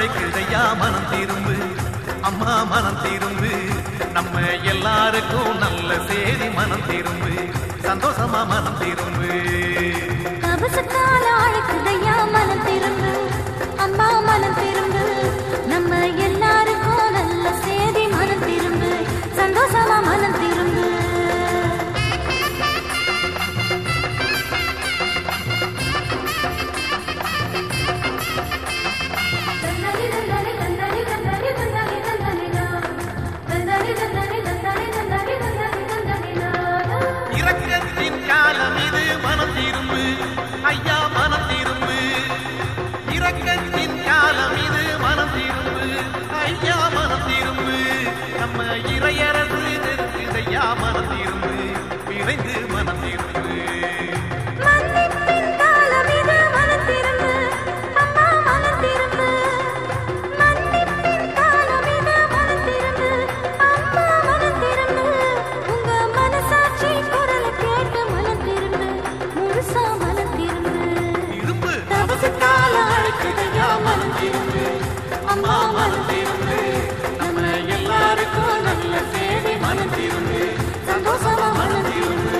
அழைக்குதையா மனம் திரும்பு அம்மா மனம் திரும்பு நம்ம எல்லாருக்கும் நல்ல செய்தி மனம் திரும்பு சந்தோஷமா மனம் திரும்பு கபசத்தால அழைக்குதையா மனம் திரும்பு அம்மா மனம் திரும்பு நம்ம எல்லாருக்கும் நல்ல சேதி மனம் திரும்பு சந்தோஷமா மனம் திரும்பு இரக்கத்தின் காலம் இது மனம் திரும்பு ஐயா மனம் திரும்பு இரக்கத்தின் காலம் இது மனம் திரும்பு ஐயா மனம் திரும்பு நம்ம இறையரசு இருக்குதையா மனம் திரும்பு விரைந்து மனம் திரும்பு மன்னிப்பின் காலம் இது மனம் திரும்பு அம்மா மனம் திரும்பு மன்னிப்பின் காலம் இது மனம் திரும்பு அம்மா மனம் திரும்பு உங்க மனசாட்சி குரலை கேட்டு மனம் திரும்பு முழுசா மனம் திரும்பு திரும்பு தபசுக்கால அழைக்குதையா மனம் திரும்பு அம்மா மனம் திரும்பு நம்ம எல்லாருக்கும் நல்ல சேவை மனம் திரும்பு சந்தோஷமா மனம் திரும்பு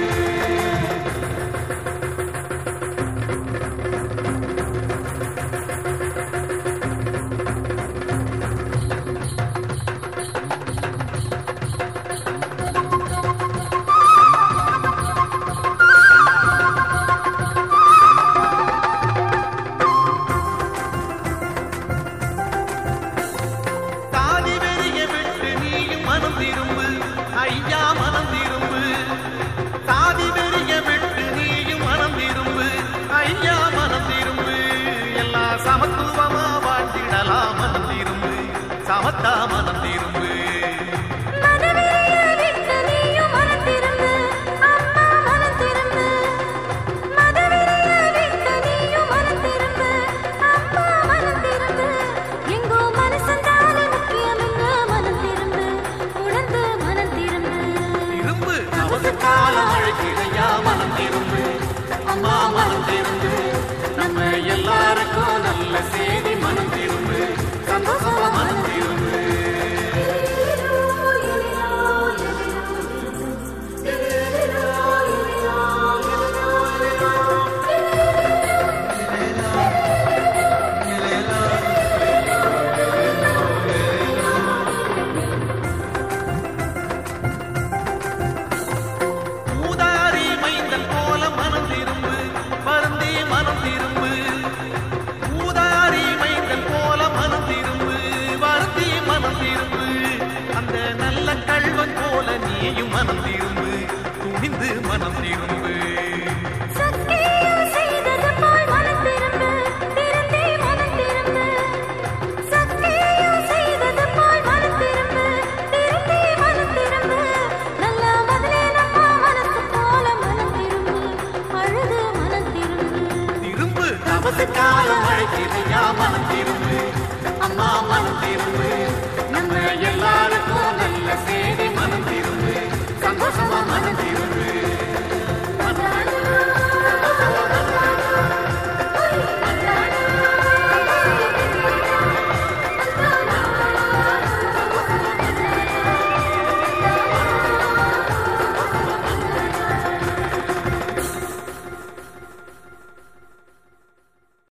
சாதி வெறிய விட்டு நீயும் மனம் திரும்பு ஐயா மனம் திரும்பு சாதி வெறிய விட்டு நீயும் மனம் திரும்பு ஐயா மனம் திரும்பு எல்லாம் சமத்துவமா வாழ்ந்திடலாம் மனம் திரும்பு சமத்தா மனம் திரும்பு மனவெறிய விட்டு நீயும் மனம் திரும்பு அம்மா மனம் திரும்பு மதவெறிய விட்டு நீயும் மனம் திரும்பு அம்மா மனம் திரும்பு எங்கோ மனசந்தானே முக்கியமெங்க மனம் திரும்பு உணர்ந்து மனம் திரும்பு திரும்பு நமது காலம் அழைக்கிறையா மனம் திரும்பு அம்மா மனம் திரும்பு நம்ம எல்லாருக்கும் நல்ல செய்தி மனம் திரும்பு சந்தோஷமா